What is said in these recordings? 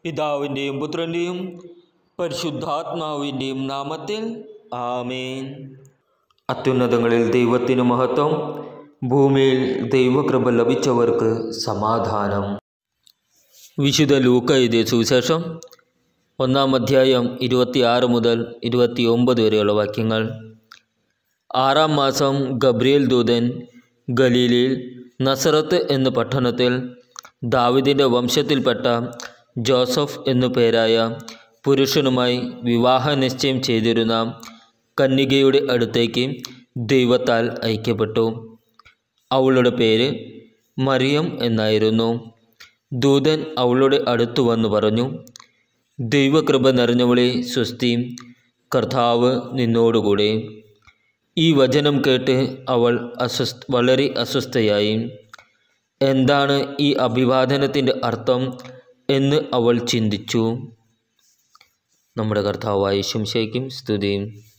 പിതാവിൻ്റെയും പുത്രൻ്റെയും പരിശുദ്ധാത്മാവിൻ്റെയും നാമത്തിൽ ആമേൻ അത്യുന്നതങ്ങളിൽ ദൈവത്തിന് മഹത്വം ഭൂമിയിൽ ദൈവകൃപ ലഭിച്ചവർക്ക് സമാധാനം വിശുദ്ധ ലൂക്ക എഴുതിയ സുവിശേഷം ഒന്നാം അധ്യായം ഇരുപത്തിയാറ് മുതൽ ഇരുപത്തിയൊമ്പത് വരെയുള്ള വാക്യങ്ങൾ ആറാം മാസം ഗബ്രിയേൽ ദൂതൻ ഗലീലയിൽ നസറത്ത് എന്ന പട്ടണത്തിൽ ദാവിദിൻ്റെ വംശത്തിൽപ്പെട്ട ജോസഫ് എന്നു പേരായ പുരുഷനുമായി വിവാഹ നിശ്ചയം ചെയ്തിരുന്ന കന്യകയുടെ അടുത്തേക്ക് ദൈവത്താൽ ഐക്യപ്പെട്ടു അവളുടെ പേര് മറിയം എന്നായിരുന്നു ദൂതൻ അവളുടെ അടുത്തു വന്നു പറഞ്ഞു ദൈവകൃപ നിറഞ്ഞവളെ സ്വസ്തി കർത്താവ് നിന്നോടുകൂടെ ഈ വചനം കേട്ട് അവൾ അസ്വസ്ഥ വളരെ അസ്വസ്ഥയായി എന്താണ് ഈ അഭിവാദനത്തിൻ്റെ അർത്ഥം എന്ന് അവൾ ചിന്തിച്ചു നമ്മുടെ കർത്താവായ ശംശയ്ക്കും സ്തുതി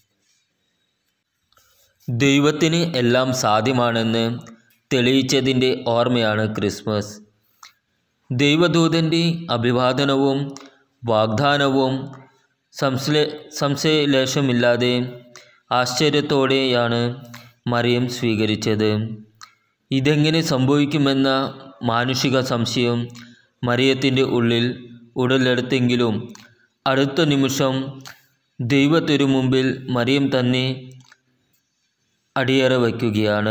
ദൈവത്തിന് എല്ലാം സാധ്യമാണെന്ന് തെളിയിച്ചതിൻ്റെ ഓർമ്മയാണ് ക്രിസ്മസ് ദൈവദൂതൻ്റെ അഭിവാദനവും വാഗ്ദാനവും സംശയ സംശയലേശമില്ലാതെ ആശ്ചര്യത്തോടെയാണ് മറിയം സ്വീകരിച്ചത് ഇതെങ്ങനെ സംഭവിക്കുമെന്ന മാനുഷിക സംശയം മറിയത്തിൻ്റെ ഉള്ളിൽ ഉടലെടുത്തെങ്കിലും അടുത്ത നിമിഷം ദൈവത്തിനു മുമ്പിൽ മറിയം തന്നെ അടിയറ വയ്ക്കുകയാണ്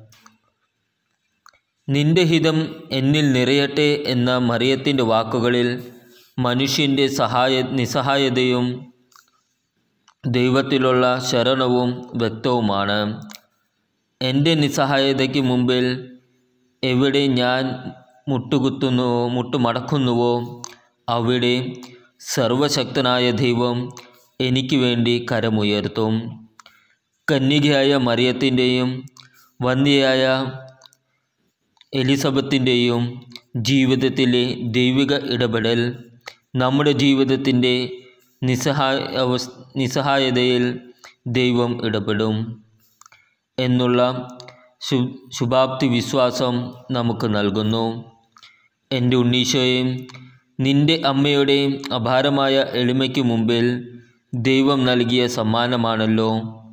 നിന്റെ ഹിതം എന്നിൽ നിറയട്ടെ എന്ന മറിയത്തിൻ്റെ വാക്കുകളിൽ മനുഷ്യൻ്റെ സഹായ നിസ്സഹായതയും ദൈവത്തിലുള്ള ശരണവും വ്യക്തവുമാണ് എൻ്റെ നിസ്സഹായതയ്ക്ക് മുമ്പിൽ എവിടെ ഞാൻ മുട്ടുകുത്തുന്നുവോ മുട്ടുമടക്കുന്നുവോ അവിടെ സർവശക്തനായ ദൈവം എനിക്ക് വേണ്ടി കരമുയർത്തും കന്യകയായ മറിയത്തിൻ്റെയും വന്ധ്യയായ എലിസബത്തിൻ്റെയും ജീവിതത്തിലെ ദൈവിക ഇടപെടൽ നമ്മുടെ ജീവിതത്തിൻ്റെ നിസ്സഹായ അവസ് നിസ്സഹായതയിൽ ദൈവം ഇടപെടും എന്നുള്ള ശു ശുഭാപ്തി വിശ്വാസം നമുക്ക് നൽകുന്നു എൻ്റെ ഉണ്ണീശോയെ നിൻ്റെ അമ്മയുടെ അപാരമായ എളിമയ്ക്ക് മുമ്പിൽ ദൈവം നൽകിയ സമ്മാനമാണല്ലോ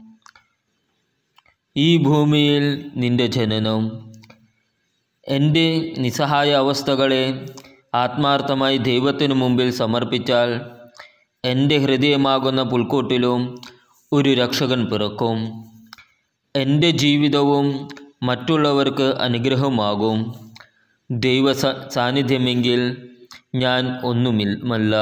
ഈ ഭൂമിയിൽ നിൻ്റെ ജനനം എൻ്റെ നിസ്സഹായ അവസ്ഥകളെ ആത്മാർത്ഥമായി ദൈവത്തിനു മുമ്പിൽ സമർപ്പിച്ചാൽ എൻ്റെ ഹൃദയമാകുന്ന പുൽക്കൂട്ടിലും ഒരു രക്ഷകൻ പിറക്കും എൻ്റെ ജീവിതവും മറ്റുള്ളവർക്ക് അനുഗ്രഹമാകും ദൈവ സ സാന്നിധ്യമെങ്കിൽ ഞാൻ ഒന്നുമില്ല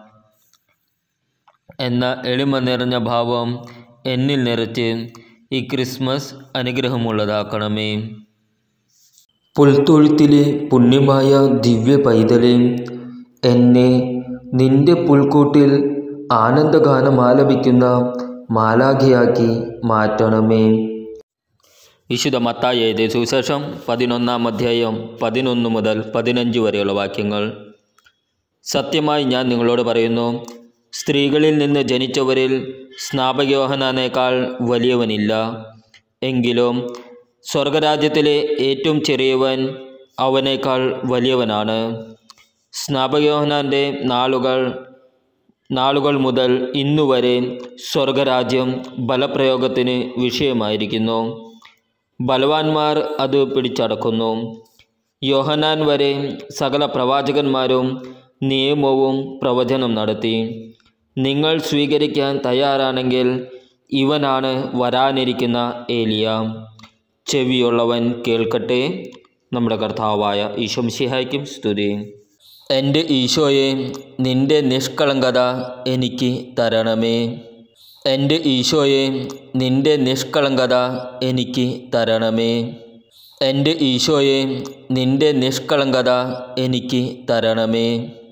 എന്ന എളിമ നിറഞ്ഞ ഭാവം എന്നിൽ നിറച്ച് ഈ ക്രിസ്മസ് അനുഗ്രഹമുള്ളതാക്കണമേ പുൽത്തൊഴുത്തിലെ പുണ്യമായ ദിവ്യ പൈതലെ എന്നെ നിന്റെ പുൽക്കൂട്ടിൽ ആനന്ദഗാനം ആലപിക്കുന്ന മാലാഖയാക്കി മാറ്റണമേ വിശുദ്ധ മത്തായി എഴുതിയ സുവിശേഷം പതിനൊന്നാം അധ്യായം പതിനൊന്ന് മുതൽ പതിനഞ്ച് വരെയുള്ള വാക്യങ്ങൾ സത്യമായി ഞാൻ നിങ്ങളോട് പറയുന്നു സ്ത്രീകളിൽ നിന്ന് ജനിച്ചവരിൽ സ്നാപകയോഹനാനേക്കാൾ വലിയവനില്ല എങ്കിലും സ്വർഗരാജ്യത്തിലെ ഏറ്റവും ചെറിയവൻ അവനേക്കാൾ വലിയവനാണ് സ്നാപകയോഹനാൻ്റെ നാളുകൾ നാളുകൾ മുതൽ ഇന്നുവരെ സ്വർഗരാജ്യം ബലപ്രയോഗത്തിന് വിഷയമായിരിക്കുന്നു ബലവാന്മാർ അത് പിടിച്ചടക്കുന്നു യോഹനാൻ വരെ സകല പ്രവാചകന്മാരും നിയമവും പ്രവചനം നടത്തി നിങ്ങൾ സ്വീകരിക്കാൻ തയ്യാറാണെങ്കിൽ ഇവനാണ് വരാനിരിക്കുന്ന ഏലിയ ചെവിയുള്ളവൻ കേൾക്കട്ടെ നമ്മുടെ കർത്താവായ ഈശംസിഹായ്ക്കും സ്തുതി എൻ്റെ ഈശോയെ നിൻ്റെ നിഷ്കളങ്കത എനിക്ക് തരണമേ എൻ്റെ ഈശോയെ നിൻ്റെ നിഷ്കളങ്കത എനിക്ക് തരണമേ എൻ്റെ ഈശോയെ നിൻ്റെ നിഷ്കളങ്കത എനിക്ക് തരണമേ